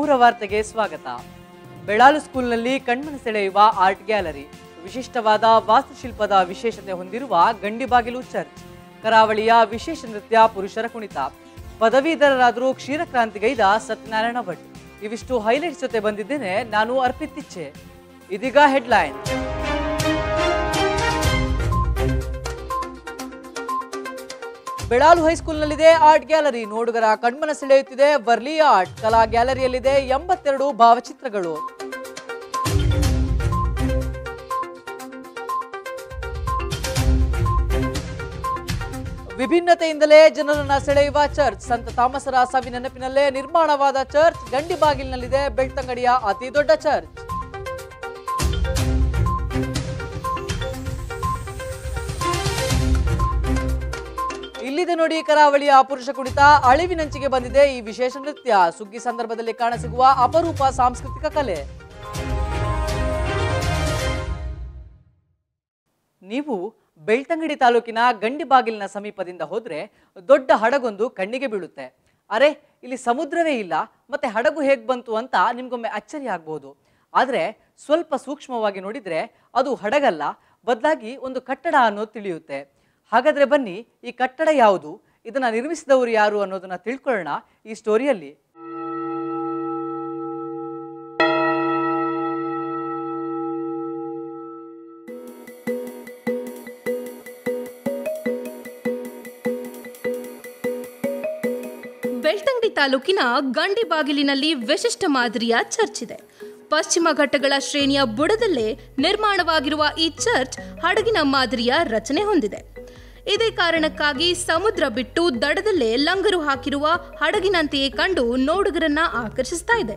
ನಮ್ಮೂರ ವಾರ್ತೆಗೆ ಸ್ವಾಗತ ಬೆಳಾಲು ಸ್ಕೂಲ್ನಲ್ಲಿ ಕಣ್ಮನ ಸೆಳೆಯುವ ಆರ್ಟ್ ಗ್ಯಾಲರಿ ವಿಶಿಷ್ಟವಾದ ವಾಸ್ತುಶಿಲ್ಪದ ವಿಶೇಷತೆ ಹೊಂದಿರುವ ಗಂಡಿಬಾಗಿಲು ಚರ್ಚ್ ಕರಾವಳಿಯ ವಿಶೇಷ ನೃತ್ಯ ಪುರುಷರ ಕುಣಿತ ಪದವೀಧರರಾದರೂ ಕ್ಷೀರಕ್ರಾಂತಿಗೈದ ಸತ್ಯನಾರಾಯಣ ಭಟ್ ಇವಿಷ್ಟು ಹೈಲೈಟ್ಸ್ ಜೊತೆ ಬಂದಿದ್ದೇನೆ ನಾನು ಅರ್ಪಿತ್ತಿಚ್ಚೆ ಇದೀಗ ಹೆಡ್ಲೈನ್ ಬೆಳಾಲು ಹೈಸ್ಕೂಲ್ನಲ್ಲಿದೆ ಆರ್ಟ್ ಗ್ಯಾಲರಿ ನೋಡುಗರ ಕಣ್ಮನ ಸೆಳೆಯುತ್ತಿದೆ ವರ್ಲಿ ಆರ್ಟ್ ಕಲಾ ಗ್ಯಾಲರಿಯಲ್ಲಿದೆ ಎಂಬತ್ತೆರಡು ಭಾವಚಿತ್ರಗಳು ವಿಭಿನ್ನತೆಯಿಂದಲೇ ಜನರನ್ನ ಸೆಳೆಯುವ ಚರ್ಚ್ ಸಂತ ಥಾಮಸರ ಸವಿ ನೆನಪಿನಲ್ಲೇ ನಿರ್ಮಾಣವಾದ ಚರ್ಚ್ ಗಂಡಿಬಾಗಿಲಿನಲ್ಲಿದೆ ಬೆಳ್ತಂಗಡಿಯ ಅತಿ ದೊಡ್ಡ ಚರ್ಚ್ ಇಲ್ಲಿದೆ ನೋಡಿ ಕರಾವಳಿಯ ಪುರುಷ ಕುಣಿತ ಅಳಿವಿನಂಚಿಗೆ ಬಂದಿದೆ ಈ ವಿಶೇಷ ನೃತ್ಯ ಸುಗ್ಗಿ ಸಂದರ್ಭದಲ್ಲಿ ಕಾಣಸಿಗುವ ಅಪರೂಪ ಸಾಂಸ್ಕೃತಿಕ ಕಲೆ ನೀವು ಬೆಳ್ತಂಗಡಿ ತಾಲೂಕಿನ ಗಂಡಿಬಾಗಿಲಿನ ಸಮೀಪದಿಂದ ಹೋದ್ರೆ ದೊಡ್ಡ ಹಡಗೊಂದು ಕಣ್ಣಿಗೆ ಬೀಳುತ್ತೆ ಅರೆ ಇಲ್ಲಿ ಸಮುದ್ರವೇ ಇಲ್ಲ ಮತ್ತೆ ಹಡಗು ಹೇಗ್ ಬಂತು ಅಂತ ನಿಮ್ಗೊಮ್ಮೆ ಅಚ್ಚರಿ ಆಗ್ಬಹುದು ಆದ್ರೆ ಸ್ವಲ್ಪ ಸೂಕ್ಷ್ಮವಾಗಿ ನೋಡಿದ್ರೆ ಅದು ಹಡಗಲ್ಲ ಬದಲಾಗಿ ಒಂದು ಕಟ್ಟಡ ಅನ್ನೋದು ತಿಳಿಯುತ್ತೆ ಹಾಗಾದ್ರೆ ಬನ್ನಿ ಈ ಕಟ್ಟಡ ಯಾವುದು ಇದನ್ನ ನಿರ್ಮಿಸಿದವರು ಯಾರು ಅನ್ನೋದನ್ನ ತಿಳ್ಕೊಳ್ಳೋಣ ಈ ಸ್ಟೋರಿಯಲ್ಲಿ ಬೆಳ್ತಂಗಡಿ ತಾಲೂಕಿನ ಗಂಡಿಬಾಗಿಲಿನಲ್ಲಿ ವಿಶಿಷ್ಟ ಮಾದರಿಯ ಚರ್ಚ್ ಇದೆ ಪಶ್ಚಿಮ ಘಟ್ಟಗಳ ಶ್ರೇಣಿಯ ಬುಡದಲ್ಲೇ ನಿರ್ಮಾಣವಾಗಿರುವ ಈ ಚರ್ಚ್ ಹಡಗಿನ ಮಾದರಿಯ ರಚನೆ ಹೊಂದಿದೆ ಇದೇ ಕಾರಣಕ್ಕಾಗಿ ಸಮುದ್ರ ಬಿಟ್ಟು ದಡದಲ್ಲೇ ಲಂಗರು ಹಾಕಿರುವ ಹಡಗಿನಂತೆಯೇ ಕಂಡು ನೋಡುಗರನ್ನ ಆಕರ್ಷಿಸ್ತಾ ಇದೆ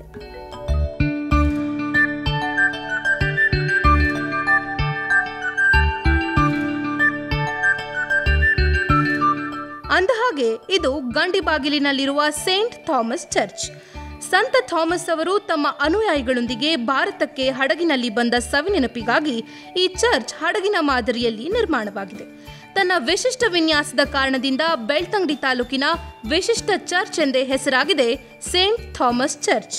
ಅಂದಹಾಗೆ ಇದು ಗಂಡಿಬಾಗಿಲಿನಲ್ಲಿರುವ ಸೇಂಟ್ ಥಾಮಸ್ ಚರ್ಚ್ ಸಂತ ಥಾಮಸ್ ಅವರು ತಮ್ಮ ಅನುಯಾಯಿಗಳೊಂದಿಗೆ ಭಾರತಕ್ಕೆ ಹಡಗಿನಲ್ಲಿ ಬಂದ ಸವಿನೆನಪಿಗಾಗಿ ಈ ಚರ್ಚ್ ಹಡಗಿನ ಮಾದರಿಯಲ್ಲಿ ನಿರ್ಮಾಣವಾಗಿದೆ ತನ್ನ ವಿಶಿಷ್ಟ ವಿನ್ಯಾಸದ ಕಾರಣದಿಂದ ಬೆಳ್ತಂಗಡಿ ತಾಲೂಕಿನ ವಿಶಿಷ್ಟ ಚರ್ಚ್ ಎಂದೇ ಹೆಸರಾಗಿದೆ ಸೇಂಟ್ ಥಾಮಸ್ ಚರ್ಚ್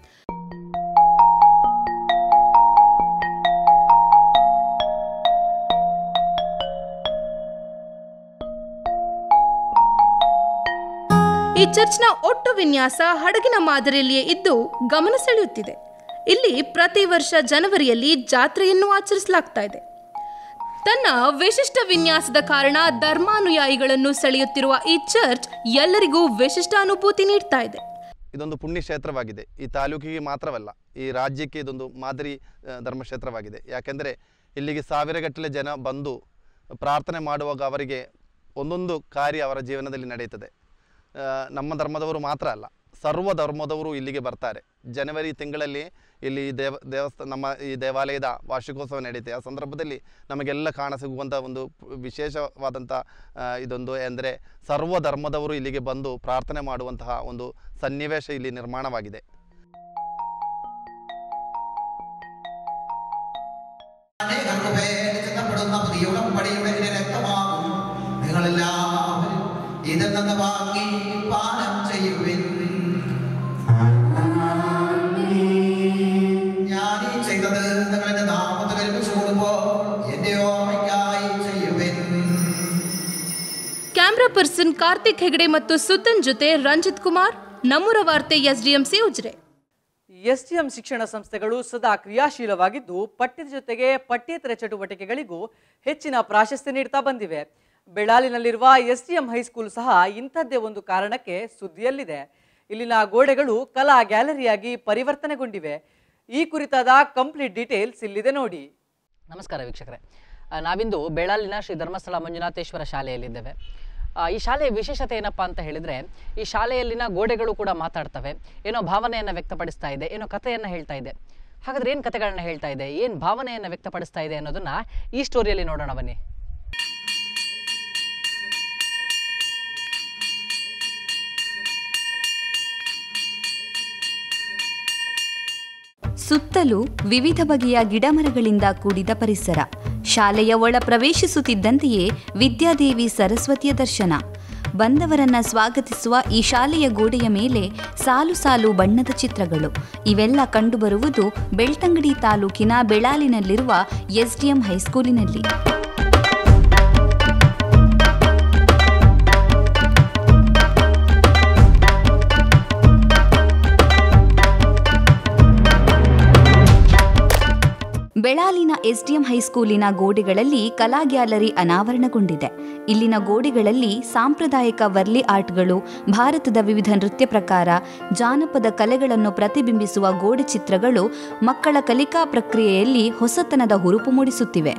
ಈ ಚರ್ಚ್ನ ಒಟ್ಟು ವಿನ್ಯಾಸ ಹಡಗಿನ ಮಾದರಿಯಲ್ಲಿಯೇ ಇದ್ದು ಗಮನ ಸೆಳೆಯುತ್ತಿದೆ ಇಲ್ಲಿ ಪ್ರತಿ ವರ್ಷ ಜನವರಿಯಲ್ಲಿ ಜಾತ್ರೆಯನ್ನು ಆಚರಿಸಲಾಗ್ತಾ ಇದೆ ತನ್ನ ವಿಶಿಷ್ಟ ವಿನ್ಯಾಸದ ಕಾರಣ ಧರ್ಮಾನುಯಾಯಿಗಳನ್ನು ಸೆಳೆಯುತ್ತಿರುವ ಈ ಚರ್ಚ್ ಎಲ್ಲರಿಗೂ ವಿಶಿಷ್ಟ ಅನುಭೂತಿ ನೀಡ್ತಾ ಇದೆ ಇದೊಂದು ಪುಣ್ಯಕ್ಷೇತ್ರವಾಗಿದೆ ಈ ತಾಲೂಕಿಗೆ ಮಾತ್ರವಲ್ಲ ಈ ರಾಜ್ಯಕ್ಕೆ ಇದೊಂದು ಮಾದರಿ ಆ, ಧರ್ಮಕ್ಷೇತ್ರವಾಗಿದೆ ಯಾಕೆಂದರೆ ಇಲ್ಲಿಗೆ ಸಾವಿರಗಟ್ಟಲೆ ಜನ ಬಂದು ಪ್ರಾರ್ಥನೆ ಮಾಡುವಾಗ ಅವರಿಗೆ ಒಂದೊಂದು ಕಾರ್ಯ ಅವರ ಜೀವನದಲ್ಲಿ ನಡೆಯುತ್ತದೆ ಆ, ನಮ್ಮ ಧರ್ಮದವರು ಮಾತ್ರ ಅಲ್ಲ ಸರ್ವ ಧರ್ಮದವರು ಇಲ್ಲಿಗೆ ಬರ್ತಾರೆ ಜನವರಿ ತಿಂಗಳಲ್ಲಿ ಇಲ್ಲಿ ದೇವ ದೇವಸ್ಥಾನ ನಮ್ಮ ಈ ದೇವಾಲಯದ ವಾರ್ಷಿಕೋತ್ಸವ ನಡೆಯುತ್ತೆ ಆ ಸಂದರ್ಭದಲ್ಲಿ ನಮಗೆಲ್ಲ ಕಾಣಸಿಗುವಂಥ ಒಂದು ಪ್- ವಿಶೇಷವಾದಂಥ ಆ, ಇದೊಂದು ಅಂದರೆ ಸರ್ವ ಧರ್ಮದವರು ಇಲ್ಲಿಗೆ ಬಂದು ಪ್ರಾರ್ಥನೆ ಮಾಡುವಂತಹ ಒಂದು ಸನ್ನಿವೇಶ ಇಲ್ಲಿ ನಿರ್ಮಾಣವಾಗಿದೆ അനേകർക്ക് വേണ്ടി ചിന്തപ്പെടുന്ന പുതിയ ഉടമ്പടിയുടെ ഇനി രക്തമാകും നിങ്ങളെല്ലാവരും ഇതിൽ നിന്ന് വാങ്ങി പാനം ചെയ്യുവിൻ ഞാൻ ഈ ചെയ്തത് നിങ്ങളുടെ നാമത്തിൽ കൽപ്പിച്ചു കൊടുക്കുമ്പോൾ എന്റെ ഓർമ്മയ്ക്കായി ചെയ്യുവിൻ ಕ್ಯಾಮ್ರಾ ಪರ್ಸನ್ ಕಾರ್ತಿಕ್ ಹೆಗಡೆ ಮತ್ತು ಸುತನ್ ಜೊತೆ ರಂಜಿತ್ ಕುಮಾರ್ ನಮ್ಮೂರ ವಾರ್ತೆ ಎಸ್ಡಿಎಂಸಿ ಉಜ್ರೆ ಎಸ್ಟಿಎಂ ಶಿಕ್ಷಣ ಸಂಸ್ಥೆಗಳು ಸದಾ ಕ್ರಿಯಾಶೀಲವಾಗಿದ್ದು ಪಠ್ಯದ ಜೊತೆಗೆ ಪಠ್ಯೇತರ ಚಟುವಟಿಕೆಗಳಿಗೂ ಹೆಚ್ಚಿನ ಪ್ರಾಶಸ್ತ್ಯ ನೀಡ್ತಾ ಬಂದಿವೆ ಬೆಳಾಲಿನಲ್ಲಿರುವ ಎಸ್ಟಿಎಂ ಹೈಸ್ಕೂಲ್ ಸಹ ಇಂಥದ್ದೇ ಒಂದು ಕಾರಣಕ್ಕೆ ಸುದ್ದಿಯಲ್ಲಿದೆ ಇಲ್ಲಿನ ಗೋಡೆಗಳು ಕಲಾ ಗ್ಯಾಲರಿಯಾಗಿ ಪರಿವರ್ತನೆಗೊಂಡಿವೆ ಈ ಕುರಿತಾದ ಕಂಪ್ಲೀಟ್ ಡೀಟೇಲ್ಸ್ ಇಲ್ಲಿದೆ ನೋಡಿ ನಮಸ್ಕಾರ ವೀಕ್ಷಕರೇ ಆ, ನಾವಿಂದು ಬೆಳಾಲಿನ ಶ್ರೀ ಧರ್ಮಸ್ಥಳ ಮಂಜುನಾಥೇಶ್ವರ ಶಾಲೆಯಲ್ಲಿದ್ದೇವೆ ಆ, ಈ ಶಾಲೆಯ ವಿಶೇಷತೆ ಏನಪ್ಪಾ ಅಂತ ಹೇಳಿದ್ರೆ ಈ ಶಾಲೆಯಲ್ಲಿನ ಗೋಡೆಗಳು ಕೂಡ ಮಾತಾಡ್ತವೆ ಏನೋ ಭಾವನೆಯನ್ನು ವ್ಯಕ್ತಪಡಿಸ್ತಾ ಇದೆ ಏನೋ ಕಥೆಯನ್ನು ಹೇಳ್ತಾ ಇದೆ ಹಾಗಾದ್ರೆ ಏನು ಕಥೆಗಳನ್ನ ಹೇಳ್ತಾ ಇದೆ ಏನು ಭಾವನೆಯನ್ನು ವ್ಯಕ್ತಪಡಿಸ್ತಾ ಇದೆ ಅನ್ನೋದನ್ನ ಈ ಸ್ಟೋರಿಯಲ್ಲಿ ನೋಡೋಣ ಬನ್ನಿ ಸುತ್ತಲೂ ವಿವಿಧ ಬಗೆಯ ಗಿಡಮರಗಳಿಂದ ಕೂಡಿದ ಪರಿಸರ ಶಾಲೆಯ ಒಳ ಪ್ರವೇಶಿಸುತ್ತಿದ್ದಂತೆಯೇ ವಿದ್ಯಾದೇವಿ ಸರಸ್ವತಿಯ ದರ್ಶನ ಬಂದವರನ್ನ ಸ್ವಾಗತಿಸುವ ಈ ಶಾಲೆಯ ಗೋಡೆಯ ಮೇಲೆ ಸಾಲು ಸಾಲು ಬಣ್ಣದ ಚಿತ್ರಗಳು ಇವೆಲ್ಲ ಕಂಡುಬರುವುದು ಬೆಳ್ತಂಗಡಿ ತಾಲೂಕಿನ ಬೆಳಾಲಿನಲ್ಲಿರುವ ಎಸ್ಡಿಎಂ ಹೈಸ್ಕೂಲಿನಲ್ಲಿ ಬೆಳಾಲಿನ ಎಸ್ಡಿಎಂ ಹೈಸ್ಕೂಲಿನ ಗೋಡೆಗಳಲ್ಲಿ ಕಲಾ ಗ್ಯಾಲರಿ ಅನಾವರಣಗೊಂಡಿದೆ ಇಲ್ಲಿನ ಗೋಡೆಗಳಲ್ಲಿ ಸಾಂಪ್ರದಾಯಿಕ ವರ್ಲಿ ಆರ್ಟ್ಗಳು ಭಾರತದ ವಿವಿಧ ನೃತ್ಯ ಪ್ರಕಾರ ಜಾನಪದ ಕಲೆಗಳನ್ನು ಪ್ರತಿಬಿಂಬಿಸುವ ಗೋಡೆ ಚಿತ್ರಗಳು ಮಕ್ಕಳ ಕಲಿಕಾ ಪ್ರಕ್ರಿಯೆಯಲ್ಲಿ ಹೊಸತನದ ಹುರುಪು ಮೂಡಿಸುತ್ತಿವೆ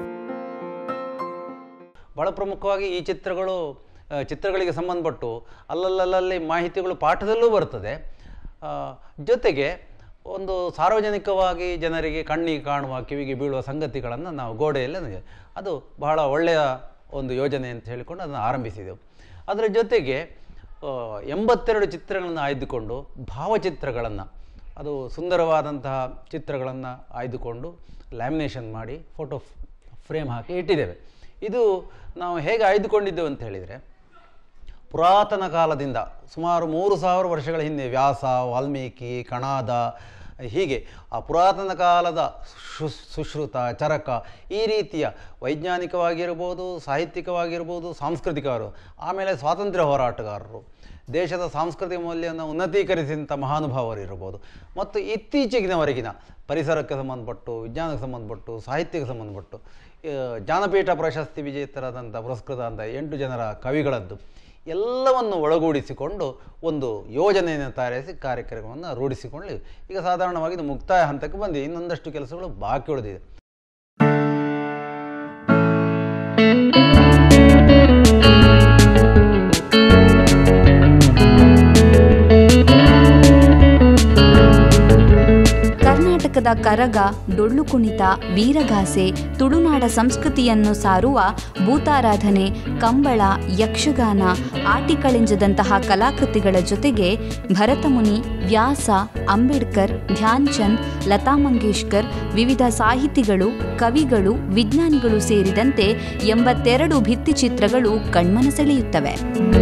ಭಾಳ ಪ್ರಮುಖವಾಗಿ ಈ ಚಿತ್ರಗಳು ಆ, ಚಿತ್ರಗಳಿಗೆ ಸಂಬಂಧಪಟ್ಟು ಅಲ್ಲಲ್ಲಲ್ಲಿ ಮಾಹಿತಿಗಳು ಪಾಠದಲ್ಲೂ ಬರ್ತದೆ ಆ, ಜೊತೆಗೆ ಒಂದು ಸಾರ್ವಜನಿಕವಾಗಿ ಜನರಿಗೆ ಕಣ್ಣಿಗೆ ಕಾಣುವ ಕಿವಿಗೆ ಬೀಳುವ ಸಂಗತಿಗಳನ್ನು ನಾವು ಗೋಡೆಯಲ್ಲಿ ನಮಗೆ- ಅದು ಬಹಳ ಒಳ್ಳೆಯ ಒಂದು ಯೋಜನೆ ಅಂತ ಹೇಳಿಕೊಂಡು ಅದನ್ನು ಆರಂಭಿಸಿದೆವು ಅದರ ಜೊತೆಗೆ ಆ, ಎಂಬತ್ತೆರಡು ಚಿತ್ರಗಳನ್ನು ಆಯ್ದುಕೊಂಡು ಭಾವಚಿತ್ರಗಳನ್ನು ಅದು ಸುಂದರವಾದಂತಹ ಚಿತ್ರಗಳನ್ನು ಆಯ್ದುಕೊಂಡು ಲ್ಯಾಮಿನೇಷನ್ ಮಾಡಿ ಫೋಟೋ ಫ್ರೇಮ್ ಹಾಕಿ ಇಟ್ಟಿದ್ದೇವೆ ಇದು ನಾವು ಹೇಗೆ ಆಯ್ದುಕೊಂಡಿದ್ದೇವೆ ಅಂತ ಹೇಳಿದರೆ ಪುರಾತನ ಕಾಲದಿಂದ ಸುಮಾರು ಮೂರು ಸಾವಿರ ವರ್ಷಗಳ ಹಿಂದೆ ವ್ಯಾಸ ವಾಲ್ಮೀಕಿ ಕಣಾದ ಹೀಗೆ ಆ ಪುರಾತನ ಕಾಲದ ಶು ಸುಶ್ರುತ ಚರಕ ಈ ರೀತಿಯ ವೈಜ್ಞಾನಿಕವಾಗಿರ್ಬೋದು ಸಾಹಿತ್ಯಿಕವಾಗಿರ್ಬೋದು ಸಾಂಸ್ಕೃತಿಕವರು ಆಮೇಲೆ ಸ್ವಾತಂತ್ರ್ಯ ಹೋರಾಟಗಾರರು ದೇಶದ ಸಾಂಸ್ಕೃತಿಕ ಮೌಲ್ಯವನ್ನು ಉನ್ನತೀಕರಿಸಿದಂಥ ಮಹಾನುಭಾವರು ಇರ್ಬೋದು ಮತ್ತು ಇತ್ತೀಚೆಗಿನವರೆಗಿನ ಪರಿಸರಕ್ಕೆ ಸಂಬಂಧಪಟ್ಟು ವಿಜ್ಞಾನಕ್ಕೆ ಸಂಬಂಧಪಟ್ಟು ಸಾಹಿತ್ಯಕ್ಕೆ ಸಂಬಂಧಪಟ್ಟು ಆ, ಜ್ಞಾನಪೀಠ ಪ್ರಶಸ್ತಿ ವಿಜೇತರಾದಂಥ ಪುರಸ್ಕೃತ ಅಂತ ಎಂಟು ಜನರ ಕವಿಗಳದ್ದು ಎಲ್ಲವನ್ನು ಒಳಗೂಡಿಸಿಕೊಂಡು ಒಂದು ಯೋಜನೆಯನ್ನು ತಯಾರಿಸಿ ಕಾರ್ಯಕ್ರಮವನ್ನು ರೂಢಿಸಿಕೊಂಡು ಈಗ ಸಾಧಾರಣವಾಗಿ ಇದು ಮುಕ್ತಾಯ ಹಂತಕ್ಕೆ ಬಂದಿದೆ ಇನ್ನೊಂದಷ್ಟು ಕೆಲಸಗಳು ಬಾಕಿ ಉಳಿದಿದೆ ಕರ್ನಾಟಕದ ಕರಗ ಡೊಳ್ಳು ಕುಣಿತ ವೀರಗಾಸೆ ತುಳುನಾಡ ಸಂಸ್ಕೃತಿಯನ್ನು ಸಾರುವ ಭೂತಾರಾಧನೆ ಕಂಬಳ ಯಕ್ಷಗಾನ ಆಟಿಕಳಿಂಜದಂತಹ ಕಲಾಕೃತಿಗಳ ಜೊತೆಗೆ ಭರತಮುನಿ ವ್ಯಾಸ ಅಂಬೇಡ್ಕರ್ ಧ್ಯಾನ್ ಚಂದ್ ಲತಾ ಮಂಗೇಶ್ಕರ್ ವಿವಿಧ ಸಾಹಿತಿಗಳು ಕವಿಗಳು ವಿಜ್ಞಾನಿಗಳು ಸೇರಿದಂತೆ ಎಂಬತ್ತೆರಡು ಭಿತ್ತಿಚಿತ್ರಗಳು ಕಣ್ಮನ ಸೆಳೆಯುತ್ತವೆ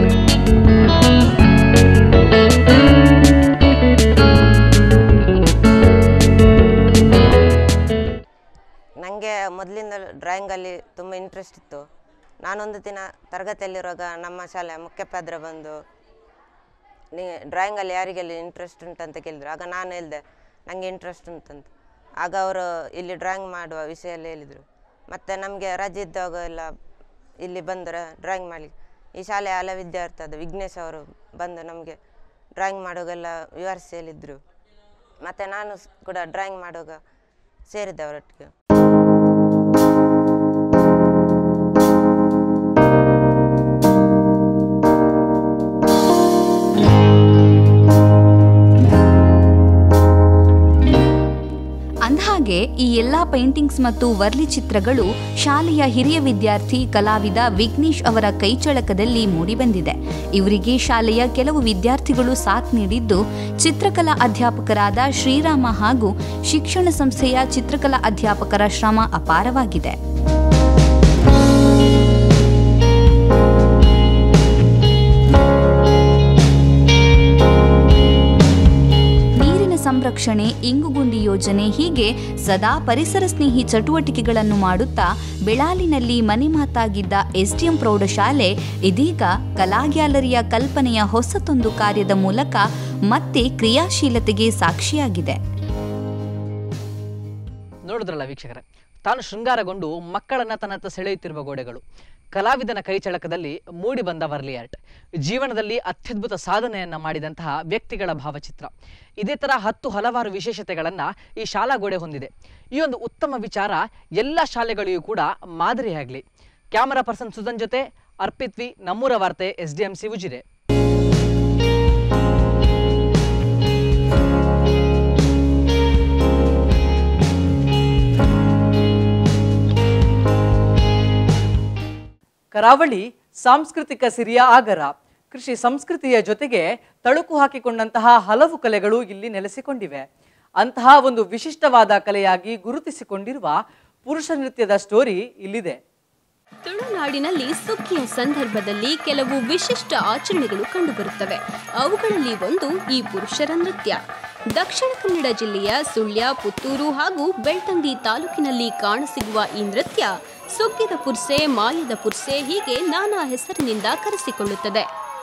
ನನಗೆ ಮೊದಲಿಂದ ಡ್ರಾಯಿಂಗಲ್ಲಿ ತುಂಬ ಇಂಟ್ರೆಸ್ಟ್ ಇತ್ತು ನಾನೊಂದು ದಿನ ತರಗತಿಯಲ್ಲಿರುವಾಗ ನಮ್ಮ ಶಾಲೆ ಮುಖ್ಯೋಪಾಧ್ಯಾಯರು ಬಂದು ನೀ ಡ್ರಾಯಿಂಗಲ್ಲಿ ಯಾರಿಗೆಲ್ಲ ಇಂಟ್ರೆಸ್ಟ್ ಉಂಟಂತ ಕೇಳಿದ್ರು ಆಗ ನಾನು ಹೇಳಿದೆ ನನಗೆ ಇಂಟ್ರೆಸ್ಟ್ ಉಂಟಂತ ಆಗ ಅವರು ಇಲ್ಲಿ ಡ್ರಾಯಿಂಗ್ ಮಾಡುವ ವಿಷಯ ಎಲ್ಲ ಹೇಳಿದರು ಮತ್ತು ನಮಗೆ ರಜೆ ಇದ್ದಾಗ ಎಲ್ಲ ಇಲ್ಲಿ ಬಂದರೆ ಡ್ರಾಯಿಂಗ್ ಮಾಡಲಿ ಈ ಶಾಲೆಯ ಹಲ ವಿದ್ಯಾರ್ಥಿ ಅದು ವಿಘ್ನೇಶ್ ಅವರು ಬಂದು ನಮಗೆ ಡ್ರಾಯಿಂಗ್ ಮಾಡುವಾಗೆಲ್ಲ ವಿವರಿಸಿ ಹೇಳಿದರು ಮತ್ತು ನಾನು ಸ್- ಕೂಡ ಡ್ರಾಯಿಂಗ್ ಮಾಡುವಾಗ ಸೇರಿದ್ದೆ ಅವರೊಟ್ಟಿಗೆ ಅಂದಹಾಗೆ ಈ ಎಲ್ಲಾ ಪೇಂಟಿಂಗ್ಸ್ ಮತ್ತು ವರ್ಲಿ ಚಿತ್ರಗಳು ಶಾಲೆಯ ಹಿರಿಯ ವಿದ್ಯಾರ್ಥಿ ಕಲಾವಿದ ವಿಘ್ನೇಶ್ ಅವರ ಕೈಚಳಕದಲ್ಲಿ ಮೂಡಿಬಂದಿದೆ ಇವರಿಗೆ ಶಾಲೆಯ ಕೆಲವು ವಿದ್ಯಾರ್ಥಿಗಳು ಸಾಥ್ ನೀಡಿದ್ದು ಚಿತ್ರಕಲಾ ಅಧ್ಯಾಪಕರಾದ ಶ್ರೀರಾಮ ಹಾಗೂ ಶಿಕ್ಷಣ ಸಂಸ್ಥೆಯ ಚಿತ್ರಕಲಾ ಅಧ್ಯಾಪಕರ ಶ್ರಮ ಅಪಾರವಾಗಿದೆ ನೀರಿನ ಸಂರಕ್ಷಣೆ ಇಂಗುಗುಂಡಿ ಯೋಜನೆ ಹೀಗೆ ಸದಾ ಪರಿಸರ ಸ್ನೇಹಿ ಚಟುವಟಿಕೆಗಳನ್ನು ಮಾಡುತ್ತಾ ಬೆಳಾಲಿನಲ್ಲಿ ಮನೆ ಮಾತಾಗಿದ್ದ ಎಸ್ಡಿಎಂ ಪ್ರೌಢಶಾಲೆ ಇದೀಗ ಕಲಾ ಗ್ಯಾಲರಿಯ ಕಲ್ಪನೆಯ ಹೊಸತೊಂದು ಕಾರ್ಯದ ಮೂಲಕ ಮತ್ತೆ ಕ್ರಿಯಾಶೀಲತೆಗೆ ಸಾಕ್ಷಿಯಾಗಿದೆ ನೋಡಿದ್ರಲ್ಲ ವೀಕ್ಷಕರೇ ತಾನು ಶೃಂಗಾರಗೊಂಡು ಮಕ್ಕಳನ್ನ ತನ್ನತ್ತ ಸೆಳೆಯುತ್ತಿರುವ ಗೋಡೆಗಳು ಕಲಾವಿದನ ಕೈಚಳಕದಲ್ಲಿ ಮೂಡಿ ಬಂದ ವರ್ಲಿ ಆರ್ಟ್ ಜೀವನದಲ್ಲಿ ಅತ್ಯದ್ಭುತ ಸಾಧನೆಯನ್ನ ಮಾಡಿದಂತಹ ವ್ಯಕ್ತಿಗಳ ಭಾವಚಿತ್ರ ಇದೇ ತರ ಹತ್ತು ಹಲವಾರು ವಿಶೇಷತೆಗಳನ್ನ ಈ ಶಾಲಾ ಗೋಡೆ ಹೊಂದಿದೆ ಈ ಒಂದು ಉತ್ತಮ ವಿಚಾರ ಎಲ್ಲ ಶಾಲೆಗಳಿಗೂ ಕೂಡ ಮಾದರಿಯಾಗಲಿ ಕ್ಯಾಮರಾ ಪರ್ಸನ್ ಸುಧನ್ ಜೊತೆ ಅರ್ಪಿತ್ವಿ ನಮ್ಮೂರ ವಾರ್ತೆ S D M C Ujire ಕರಾವಳಿ ಸಾಂಸ್ಕೃತಿಕ ಸಿರಿಯ ಆಗರ ಕೃಷಿ ಸಂಸ್ಕೃತಿಯ ಜೊತೆಗೆ ತಳುಕು ಹಾಕಿಕೊಂಡಂತಹ ಹಲವು ಕಲೆಗಳು ಇಲ್ಲಿ ನೆಲೆಸಿಕೊಂಡಿವೆ ಅಂತಹ ಒಂದು ವಿಶಿಷ್ಟವಾದ ಕಲೆಯಾಗಿ ಗುರುತಿಸಿಕೊಂಡಿರುವ ಪುರುಷ ನೃತ್ಯದ ಸ್ಟೋರಿ ಇಲ್ಲಿದೆ ತುಳುನಾಡಿನಲ್ಲಿ ಸುಗ್ಗಿಯ ಸಂದರ್ಭದಲ್ಲಿ ಕೆಲವು ವಿಶಿಷ್ಟ ಆಚರಣೆಗಳು ಕಂಡುಬರುತ್ತವೆ ಅವುಗಳಲ್ಲಿ ಒಂದು ಈ ಪುರುಷರ ನೃತ್ಯ ದಕ್ಷಿಣ ಕನ್ನಡ ಜಿಲ್ಲೆಯ ಸುಳ್ಯ ಪುತ್ತೂರು ಹಾಗೂ ಬೆಳ್ತಂಗಿ ತಾಲೂಕಿನಲ್ಲಿ ಕಾಣಸಿಗುವ ಈ ನೃತ್ಯ ಸುಗ್ಗಿದ ಪುರ್ಸೆ ಮಾಯದ ಪುರ್ಸೆ ಹೀಗೆ ನಾನಾ ಹೆಸರಿನಿಂದ ಕರೆಸಿಕೊಳ್ಳುತ್ತದೆ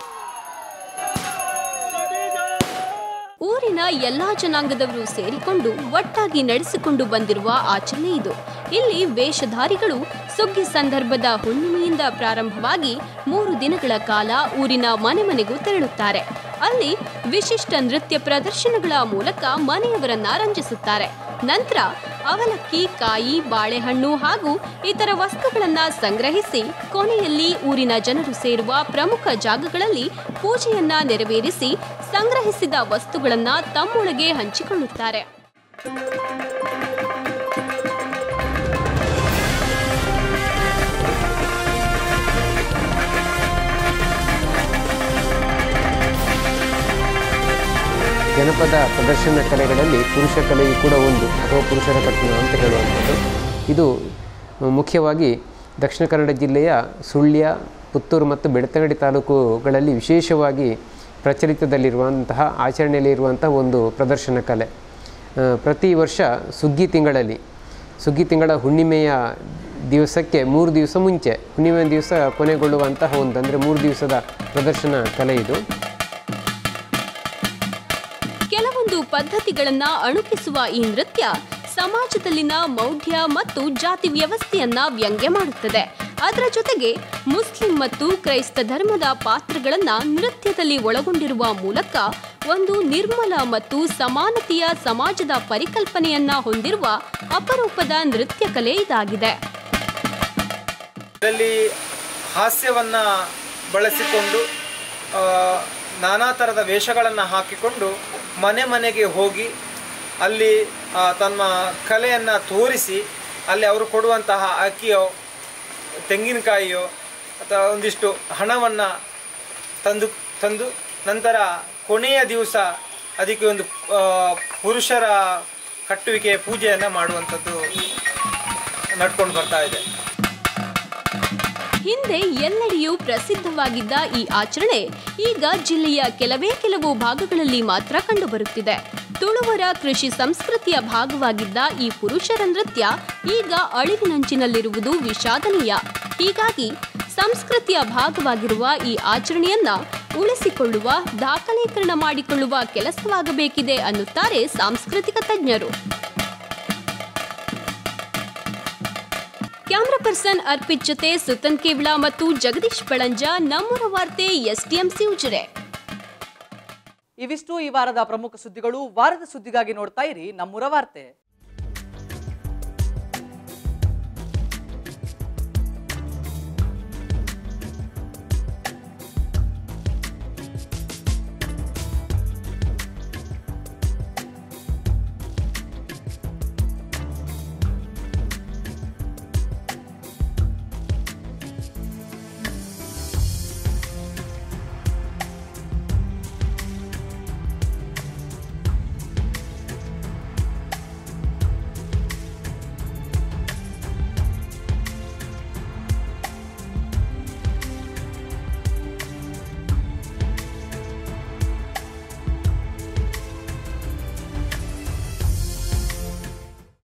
ಊರಿನ ಎಲ್ಲಾ ಜನಾಂಗದವರು ಸೇರಿಕೊಂಡು ಒಟ್ಟಾಗಿ ನಡೆಸಿಕೊಂಡು ಬಂದಿರುವ ಆಚರಣೆ ಇದು ಇಲ್ಲಿ ವೇಷಧಾರಿಗಳು ಸುಗ್ಗಿ ಸಂದರ್ಭದ ಹುಣ್ಣಿಮೆಯಿಂದ ಪ್ರಾರಂಭವಾಗಿ ಮೂರು ದಿನಗಳ ಕಾಲ ಊರಿನ ಮನೆ ಮನೆಗೂ ತೆರಳುತ್ತಾರೆ ಅಲ್ಲಿ ವಿಶಿಷ್ಟ ನೃತ್ಯ ಪ್ರದರ್ಶನಗಳ ಮೂಲಕ ಮನೆಯವರನ್ನ ರಂಜಿಸುತ್ತಾರೆ ನಂತರ ಅವಲಕ್ಕಿ ಕಾಯಿ ಬಾಳೆಹಣ್ಣು ಹಾಗೂ ಇತರ ವಸ್ತುಗಳನ್ನ ಸಂಗ್ರಹಿಸಿ ಕೊನೆಯಲ್ಲಿ ಊರಿನ ಜನರು ಸೇರುವ ಪ್ರಮುಖ ಜಾಗಗಳಲ್ಲಿ ಪೂಜೆಯನ್ನ ನೆರವೇರಿಸಿ ಸಂಗ್ರಹಿಸಿದ ವಸ್ತುಗಳನ್ನ ತಮ್ಮೊಳಗೆ ಹಂಚಿಕೊಳ್ಳುತ್ತಾರೆ ಜನಪದ ಪ್ರದರ್ಶನ ಕಲೆಗಳಲ್ಲಿ ಪುರುಷ ಕಲೆಯು ಕೂಡ ಒಂದು ಅಥವಾ ಪುರುಷರ ಕಟ್ಟಣ ಅಂತ ಹೇಳುವಂಥದ್ದು ಇದು ಮುಖ್ಯವಾಗಿ ದಕ್ಷಿಣ ಕನ್ನಡ ಜಿಲ್ಲೆಯ ಸುಳ್ಯ ಪುತ್ತೂರು ಮತ್ತು ಬೆಳ್ತಂಗಡಿ ತಾಲೂಕುಗಳಲ್ಲಿ ವಿಶೇಷವಾಗಿ ಪ್ರಚಲಿತದಲ್ಲಿರುವಂತಹ ಆಚರಣೆಯಲ್ಲಿರುವಂತಹ ಒಂದು ಪ್ರದರ್ಶನ ಕಲೆ ಆ, ಪ್ರತಿ ವರ್ಷ ಸುಗ್ಗಿ ತಿಂಗಳಲ್ಲಿ ಸುಗ್ಗಿ ತಿಂಗಳ ಹುಣ್ಣಿಮೆಯ ದಿವಸಕ್ಕೆ ಮೂರು ದಿವಸ ಮುಂಚೆ ಹುಣ್ಣಿಮೆಯ ದಿವಸ ಕೊನೆಗೊಳ್ಳುವಂತಹ ಒಂದು ಅಂದರೆ ಮೂರು ದಿವಸದ ಪ್ರದರ್ಶನ ಕಲೆ ಇದು ಕೆಲವೊಂದು ಪದ್ಧತಿಗಳನ್ನ ಅಣುಕಿಸುವ ಈ ನೃತ್ಯ ಸಮಾಜದಲ್ಲಿನ ಮೌಢ್ಯ ಮತ್ತು ಜಾತಿ ವ್ಯವಸ್ಥೆಯನ್ನ ವ್ಯಂಗ್ಯ ಮಾಡುತ್ತದೆ ಅದರ ಜೊತೆಗೆ ಮುಸ್ಲಿಂ ಮತ್ತು ಕ್ರೈಸ್ತ ಧರ್ಮದ ಪಾತ್ರಗಳನ್ನ ನೃತ್ಯದಲ್ಲಿ ಒಳಗೊಂಡಿರುವ ಮೂಲಕ ಒಂದು ನಿರ್ಮಲ ಮತ್ತು ಸಮಾನತೆಯ ಸಮಾಜದ ಪರಿಕಲ್ಪನೆಯನ್ನ ಹೊಂದಿರುವ ಅಪರೂಪದ ನೃತ್ಯ ಕಲೆ ಇದಾಗಿದೆ ಇದರಲ್ಲಿ ಹಾಸ್ಯವನ್ನು ಬಳಸಿಕೊಂಡು ಆ, ನಾನಾ ಥರದ ವೇಷಗಳನ್ನು ಹಾಕಿಕೊಂಡು ಮನೆ ಮನೆಗೆ ಹೋಗಿ ಅಲ್ಲಿ ಆ, ತಮ್ಮ ಕಲೆಯನ್ನು ತೋರಿಸಿ ಅಲ್ಲಿ ಅವರು ಕೊಡುವಂತಹ ಅಕ್ಕಿಯೋ ತೆಂಗಿನಕಾಯಿಯೋ ಅಥವಾ ಒಂದಿಷ್ಟು ಹಣವನ್ನು ತಂದು ತಂದು ನಂತರ ಕೊನೆಯ ದಿವಸ ಅದಕ್ಕೆ ಒಂದು ಆ, ಪುರುಷರ ಕಟ್ಟುವಿಕೆಯ ಪೂಜೆಯನ್ನು ಮಾಡುವಂಥದ್ದು ನಡ್ಕೊಂಡು ಬರ್ತಾ ಇದೆ ಹಿಂದೆ ಎಲ್ಲೆಡೆಯೂ ಪ್ರಸಿದ್ಧವಾಗಿದ್ದ ಈ ಆಚರಣೆ ಈಗ ಜಿಲ್ಲೆಯ ಕೆಲವೇ ಕೆಲವು ಭಾಗಗಳಲ್ಲಿ ಮಾತ್ರ ಕಂಡುಬರುತ್ತಿದೆ ತುಳುವರ ಕೃಷಿ ಸಂಸ್ಕೃತಿಯ ಭಾಗವಾಗಿದ್ದ ಈ ಪುರುಷರ ನೃತ್ಯ ಈಗ ಅಳಿವಿನಂಚಿನಲ್ಲಿರುವುದು ವಿಷಾದನೀಯ ಹೀಗಾಗಿ ಸಂಸ್ಕೃತಿಯ ಭಾಗವಾಗಿರುವ ಈ ಆಚರಣೆಯನ್ನ ಉಳಿಸಿಕೊಳ್ಳುವ ದಾಖಲೀಕರಣ ಮಾಡಿಕೊಳ್ಳುವ ಕೆಲಸವಾಗಬೇಕಿದೆ ಅನ್ನುತ್ತಾರೆ ಸಾಂಸ್ಕೃತಿಕ ತಜ್ಞರು ಕ್ಯಾಮ್ರಾ ಪರ್ಸನ್ ಅರ್ಪಿತ್ ಜೊತೆ ಸುತನ್ ಕೇವಳ ಮತ್ತು ಜಗದೀಶ್ ಬಳಂಜ ನಮ್ಮೂರ ವಾರ್ತೆ ಎಸ್ಡಿಎಂಸಿ ಉಜಿರೆ ಇವಿಷ್ಟು ಈ ವಾರದ ಪ್ರಮುಖ ಸುದ್ದಿಗಳು ವಾರದ ಸುದ್ದಿಗಾಗಿ ನೋಡ್ತಾ ಇರಿ ನಮ್ಮೂರ ವಾರ್ತೆ